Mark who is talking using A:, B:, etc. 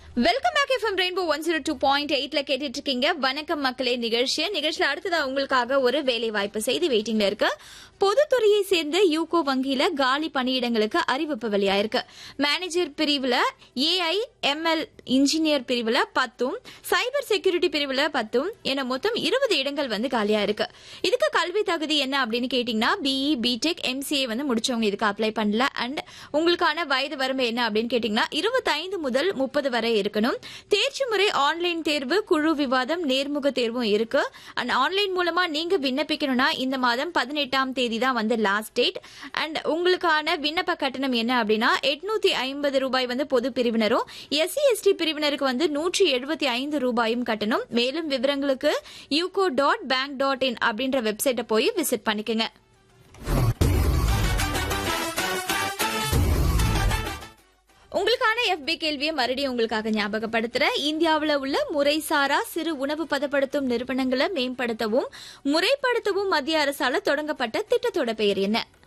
A: welcome back FM rainbow one zero two point எயிட்ல கேட்டுட்டு இருக்கீங்க வணக்கம் மக்களே நிகழ்ச்சியை நிகழ்ச்சியில அடுத்ததா உங்களுக்காக ஒரு வேலை வாய்ப்பு செய்தி வெயிட்டிங்ல இருக்கு பொதுத்துறையை சேர்ந்த யூகோ வங்கியில காலி பணியிடங்களுக்கு அறிவிப்பு வெளியாயிருக்கு மேனேஜர் பிரிவுல ஏஐ எம்எல் இன்ஜினியர் பிரிவுல பத்தும் சைபர் செக்யூரிட்டி பிரிவுல பத்தும் என மொத்தம் இருபது இடங்கள் வந்து காலியா இருக்கு இதுக்கு கல்வி தகுதி என்ன அப்படின்னு கேட்டீங்கன்னா பிஇ பிடெக் எம்சிஏ வந்து முடிச்சவங்க இதுக்கு அப்ளை பண்ணல அண்ட் உங்களுக்கான வயது வரம்பு என்ன அப்படின்னு கேட்டீங்கன்னா இருபத்தைந்து முதல் முப்பது வரை இருக்கணும் தேர்ச்சி முறை ஆன்லைன் தேர்வு குழு விவாதம் நேர்முக தேர்வும் இருக்கு அண்ட் ஆன்லைன் மூலமா நீங்க விண்ணப்பிக்கணும்னா இந்த மாதம் பதினெட்டாம் தேதி தான் வந்து லாஸ்ட் டேட் அண்ட் உங்களுக்கான விண்ணப்ப கட்டணம் என்ன அப்படின்னா எட்நூத்தி ஐம்பது ரூபாய் வந்து பொது பிரிவினரும் எஸ்சி எஸ்டி பிரிவினருக்கு வந்து நூற்றி எழுபத்தி ஐந்து ரூபாயும் கட்டணும் மேலும் விவரங்களுக்கு UCO dot bank dot in அப்படின்ற வெப்சைட்டை போய் விசிட் பண்ணிக்கங்க உங்களுக்கான எஃபி கேள்வியை மறுபடியும் உங்களுக்காக ஞாபகப்படுத்துறேன் இந்தியாவில் உள்ள முறைசாரா சிறு உணவு பதப்படுத்தும் நிறுவனங்களை மேம்படுத்தவும் முறைப்படுத்தவும் மத்திய அரசால தொடங்கப்பட்ட திட்டத்தோட பெயர் என்ன